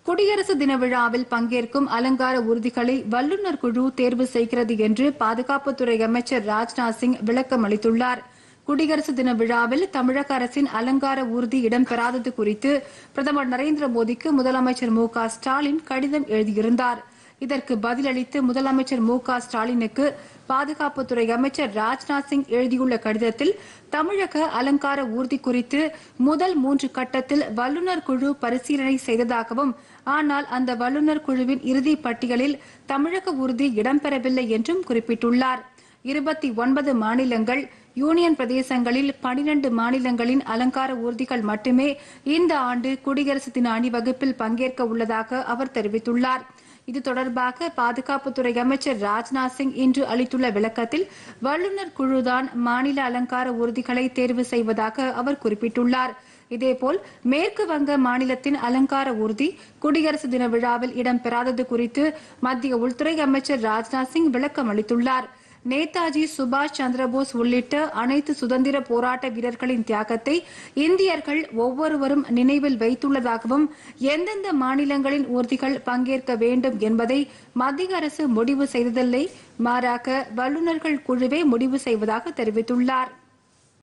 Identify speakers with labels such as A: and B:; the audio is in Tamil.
A: குடியரசு தின விழாவில் பங்கேற்கும் அலங்கார ஊர்திகளை வல்லுநர் குழு தேர்வு செய்கிறது என்று பாதுகாப்புத்துறை அமைச்சர் ராஜ்நாத் சிங் விளக்கம் அளித்துள்ளார் குடியரசு தின விழாவில் தமிழக அரசின் அலங்கார ஊர்தி இடம்பெறாதது குறித்து பிரதமர் நரேந்திர மோடிக்கு முதலமைச்சர் மு க ஸ்டாலின் கடிதம் எழுதியிருந்தார் இதற்கு பதிலளித்து முதலமைச்சர் மு க ஸ்டாலினுக்கு பாதுகாப்புத்துறை அமைச்சர் ராஜ்நாத் சிங் எழுதியுள்ள கடிதத்தில் தமிழக அலங்கார ஊர்தி குறித்து முதல் மூன்று கட்டத்தில் வல்லுநர் குழு பரிசீலனை செய்ததாகவும் ஆனால் அந்த வல்லுநர் குழுவின் இறுதி பட்டியலில் தமிழக ஊர்தி இடம்பெறவில்லை என்றும் குறிப்பிட்டுள்ளார் இருபத்தி ஒன்பது மாநிலங்கள் யூனியன் பிரதேசங்களில் பனிரண்டு மாநிலங்களின் அலங்கார ஊர்திகள் மட்டுமே இந்த ஆண்டு குடியரசு தின அணிவகுப்பில் பங்கேற்க உள்ளதாக அவர் தெரிவித்துள்ளார் இது தொடர்பாக பாதுகாப்புத்துறை அமைச்சர் ராஜ்நாத் சிங் இன்று அளித்துள்ள விளக்கத்தில் வல்லுநர் குழுதான் மாநில அலங்கார ஊர்திகளை தேர்வு செய்வதாக அவர் குறிப்பிட்டுள்ளார் இதேபோல் மேற்கு வங்க மாநிலத்தின் அலங்கார ஊர்தி குடியரசு தின விழாவில் இடம்பெறாதது குறித்து மத்திய உள்துறை அமைச்சர் ராஜ்நாத் சிங் விளக்கம் அளித்துள்ளார் நேதாஜி சுபாஷ் சந்திரபோஸ் உள்ளிட்ட அனைத்து சுதந்திர போராட்ட வீரர்களின் தியாகத்தை இந்தியர்கள் ஒவ்வொருவரும் நினைவில் வைத்துள்ளதாகவும் எந்தெந்த மாநிலங்களின் ஊர்திகள் பங்கேற்க வேண்டும் என்பதை மத்திய அரசு முடிவு செய்ததில்லை மாறாக வல்லுநர்கள் குழுவே முடிவு செய்வதாக தெரிவித்துள்ளாா்